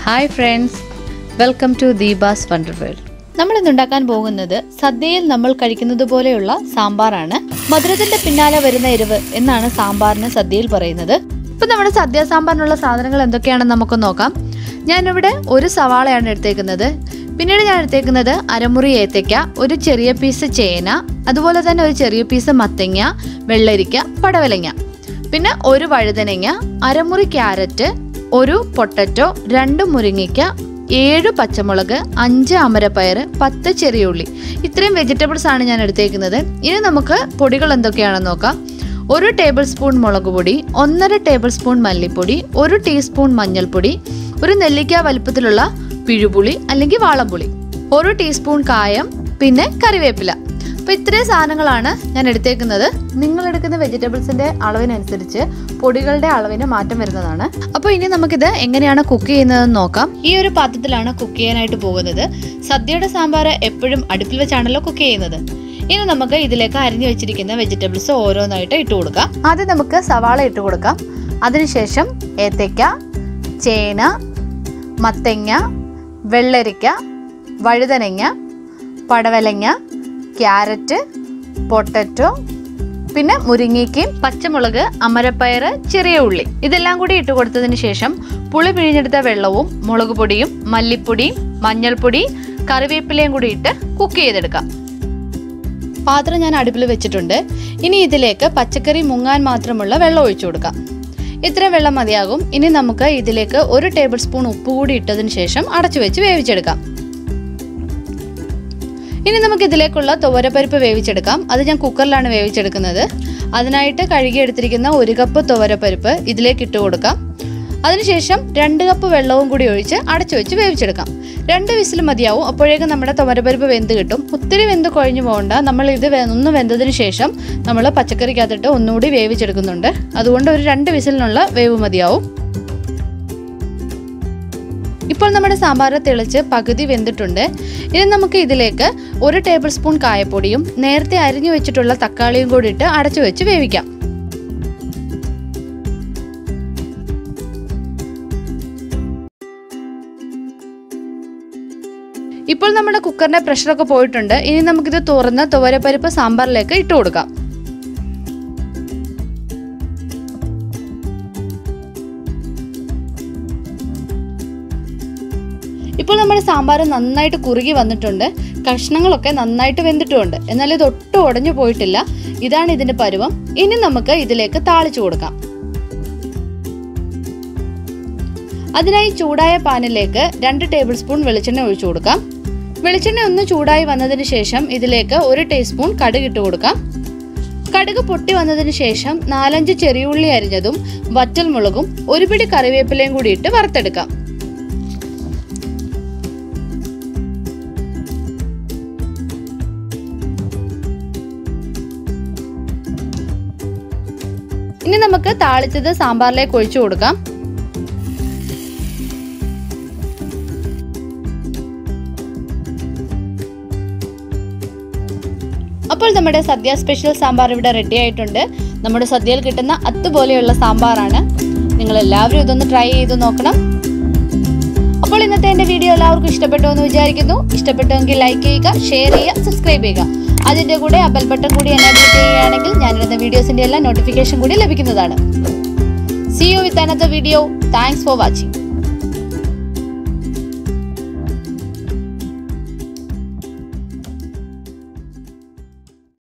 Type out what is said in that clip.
hi friends welcome to Deepa's wonder world നമ്മൾ ഇന്ന് ഉണ്ടാക്കാൻ പോകുന്നത് സദ്യയിൽ നമ്മൾ കഴിക്കുന്നത് പോലെയുള്ള സാമ്പാറാണ് മധുരത്തിന്റെ പിന്നാലെ വരുന്ന എരിവ് എന്നാണ് സാമ്പാറിന് സദ്യയിൽ പറയുന്നത് ഇപ്പൊ നമ്മുടെ സദ്യ സാമ്പാറിനുള്ള സാധനങ്ങൾ എന്തൊക്കെയാണെന്ന് നമുക്ക് നോക്കാം ഞാനിവിടെ ഒരു സവാളയാണ് എടുത്തേക്കുന്നത് പിന്നീട് ഞാൻ എടുത്തേക്കുന്നത് അരമുറി ഏത്തയ്ക്ക ഒരു ചെറിയ പീസ് ചേന അതുപോലെ തന്നെ ഒരു ചെറിയ പീസ് മത്തങ്ങ വെള്ളരിക്ക പടവലങ്ങ പിന്നെ ഒരു വഴുതനങ്ങ അരമുറി ക്യാരറ്റ് ഒരു പൊട്ടറ്റോ രണ്ട് മുരിങ്ങയ്ക്ക ഏഴ് പച്ചമുളക് അഞ്ച് അമരപ്പയർ പത്ത് ചെറിയ ഉള്ളി ഇത്രയും വെജിറ്റബിൾസ് ആണ് ഞാൻ എടുത്തേക്കുന്നത് ഇനി നമുക്ക് പൊടികൾ എന്തൊക്കെയാണെന്ന് നോക്കാം ഒരു ടേബിൾ സ്പൂൺ മുളക് പൊടി ഒന്നര ടേബിൾ സ്പൂൺ മല്ലിപ്പൊടി ഒരു ടീസ്പൂൺ മഞ്ഞൾപ്പൊടി ഒരു നെല്ലിക്ക വലുപ്പത്തിലുള്ള പിഴുപുളി അല്ലെങ്കിൽ വാളംപുളി ഒരു ടീസ്പൂൺ കായം പിന്നെ കറിവേപ്പില അപ്പോൾ ഇത്രയും സാധനങ്ങളാണ് ഞാൻ എടുത്തേക്കുന്നത് നിങ്ങൾ എടുക്കുന്ന വെജിറ്റബിൾസിന്റെ അളവിനനുസരിച്ച് പൊടികളുടെ അളവിന് മാറ്റം വരുന്നതാണ് അപ്പോൾ ഇനി നമുക്കിത് എങ്ങനെയാണ് കുക്ക് ചെയ്യുന്നതെന്ന് നോക്കാം ഈ ഒരു പാത്രത്തിലാണ് കുക്ക് ചെയ്യാനായിട്ട് പോകുന്നത് സദ്യയുടെ സാമ്പാർ എപ്പോഴും അടുപ്പിൽ വെച്ചാണല്ലോ കുക്ക് ചെയ്യുന്നത് ഇനി നമുക്ക് ഇതിലേക്ക് അരിഞ്ഞു വെച്ചിരിക്കുന്ന വെജിറ്റബിൾസ് ഓരോന്നായിട്ട് ഇട്ട് കൊടുക്കാം ആദ്യം നമുക്ക് സവാള ഇട്ട് കൊടുക്കാം അതിനുശേഷം ഏത്തയ്ക്ക ചേന മത്തങ്ങ വെള്ളരിക്ക വഴുതനങ്ങ പടവലങ്ങ ക്യാരറ്റ് പൊട്ടറ്റോ പിന്നെ മുരിങ്ങയ്ക്കയും പച്ചമുളക് അമരപ്പയർ ചെറിയ ഉള്ളി ഇതെല്ലാം കൂടി ഇട്ട് കൊടുത്തതിന് ശേഷം പുളി പിഴിഞ്ഞെടുത്ത വെള്ളവും മുളക് പൊടിയും മല്ലിപ്പൊടിയും മഞ്ഞൾപ്പൊടി കറിവേപ്പിലയും കൂടി ഇട്ട് കുക്ക് ചെയ്തെടുക്കാം പാത്രം ഞാൻ അടുപ്പിൽ വെച്ചിട്ടുണ്ട് ഇനി ഇതിലേക്ക് പച്ചക്കറി മുങ്ങാൻ മാത്രമുള്ള വെള്ളം ഒഴിച്ചു കൊടുക്കാം ഇത്ര വെള്ളം മതിയാകും ഇനി നമുക്ക് ഇതിലേക്ക് ഒരു ടേബിൾ സ്പൂൺ ഉപ്പ് കൂടി ഇട്ടതിന് ശേഷം അടച്ചു വെച്ച് വേവിച്ചെടുക്കാം ഇനി നമുക്ക് ഇതിലേക്കുള്ള തുവരപ്പരിപ്പ് വേവിച്ചെടുക്കാം അത് ഞാൻ കുക്കറിലാണ് വേവിച്ചെടുക്കുന്നത് അതിനായിട്ട് കഴുകിയെടുത്തിരിക്കുന്ന ഒരു കപ്പ് തുവരപ്പരിപ്പ് ഇതിലേക്ക് ഇട്ട് കൊടുക്കാം അതിനുശേഷം രണ്ട് കപ്പ് വെള്ളവും കൂടി ഒഴിച്ച് അടച്ചു വെച്ച് വേവിച്ചെടുക്കാം രണ്ട് വിസിൽ മതിയാവും അപ്പോഴേക്കും നമ്മുടെ തുവരപ്പരിപ്പ് വെന്ത് കിട്ടും ഒത്തിരി വെന്ത് കുഴഞ്ഞു പോകണ്ട നമ്മൾ ഇത് വെ- ഒന്ന് വെന്തതിന് ശേഷം നമ്മൾ പച്ചക്കറിക്കകത്തിട്ട് ഒന്നുകൂടി വേവിച്ചെടുക്കുന്നുണ്ട് അതുകൊണ്ട് ഒരു രണ്ട് വിസിലിനുള്ള വേവ് മതിയാവും ഇപ്പോൾ നമ്മുടെ സാമ്പാർ തിളച്ച് പകുതി വെന്തിട്ടുണ്ട് ഇനി നമുക്ക് ഇതിലേക്ക് ഒരു ടേബിൾ സ്പൂൺ കായപ്പൊടിയും നേരത്തെ അരിഞ്ഞു വെച്ചിട്ടുള്ള തക്കാളിയും കൂടി ഇട്ട് അടച്ചു വെച്ച് വേവിക്കാം ഇപ്പോൾ നമ്മുടെ കുക്കറിന്റെ പ്രഷറൊക്കെ പോയിട്ടുണ്ട് ഇനി നമുക്കിത് തുറന്ന് തുവരപ്പരിപ്പ് സാമ്പാറിലേക്ക് ഇട്ട് കൊടുക്കാം ഇപ്പോൾ നമ്മുടെ സാമ്പാർ നന്നായിട്ട് കുറുകി വന്നിട്ടുണ്ട് കഷ്ണങ്ങളൊക്കെ നന്നായിട്ട് വെന്തിട്ടുമുണ്ട് എന്നാൽ ഇത് ഒട്ടും ഉടഞ്ഞു പോയിട്ടില്ല ഇതാണ് ഇതിന്റെ പരുവം ഇനി നമുക്ക് ഇതിലേക്ക് താളിച്ചു കൊടുക്കാം അതിനായി ചൂടായ പാനിലേക്ക് രണ്ട് ടേബിൾ സ്പൂൺ വെളിച്ചെണ്ണ ഒഴിച്ചു കൊടുക്കാം വെളിച്ചെണ്ണ ഒന്ന് ചൂടായി വന്നതിന് ശേഷം ഇതിലേക്ക് ഒരു ടീസ്പൂൺ കടുക് ഇട്ട് കൊടുക്കാം കടുക് പൊട്ടി വന്നതിന് ശേഷം നാലഞ്ച് ചെറിയുള്ളി അരിഞ്ഞതും വറ്റൽമുളകും ഒരു പിടി കറിവേപ്പിലയും കൂടി ഇട്ട് വറുത്തെടുക്കാം ഇനി നമുക്ക് താളിച്ചത് സാമ്പാറിലേക്ക് ഒഴിച്ചു കൊടുക്കാം അപ്പോൾ നമ്മുടെ സദ്യ സ്പെഷ്യൽ സാമ്പാർ ഇവിടെ റെഡി ആയിട്ടുണ്ട് നമ്മുടെ സദ്യയിൽ കിട്ടുന്ന അതുപോലെയുള്ള സാമ്പാറാണ് നിങ്ങൾ എല്ലാവരും ഇതൊന്ന് ട്രൈ ചെയ്ത് നോക്കണം അപ്പോൾ ഇന്നത്തെ എൻ്റെ വീഡിയോ എല്ലാവർക്കും ഇഷ്ടപ്പെട്ടു എന്ന് വിചാരിക്കുന്നു ഇഷ്ടപ്പെട്ടുവെങ്കിൽ ലൈക്ക് ചെയ്യുക ഷെയർ ചെയ്യുക സബ്സ്ക്രൈബ് ചെയ്യുക അതിൻ്റെ കൂടെ ആ ബെൽ ബട്ടൺ കൂടി എനേബിൾ ചെയ്യുകയാണെങ്കിൽ ഞാനിടുന്ന വീഡിയോസിൻ്റെ എല്ലാം നോട്ടിഫിക്കേഷൻ കൂടി ലഭിക്കുന്നതാണ് see you with another video thanks for watching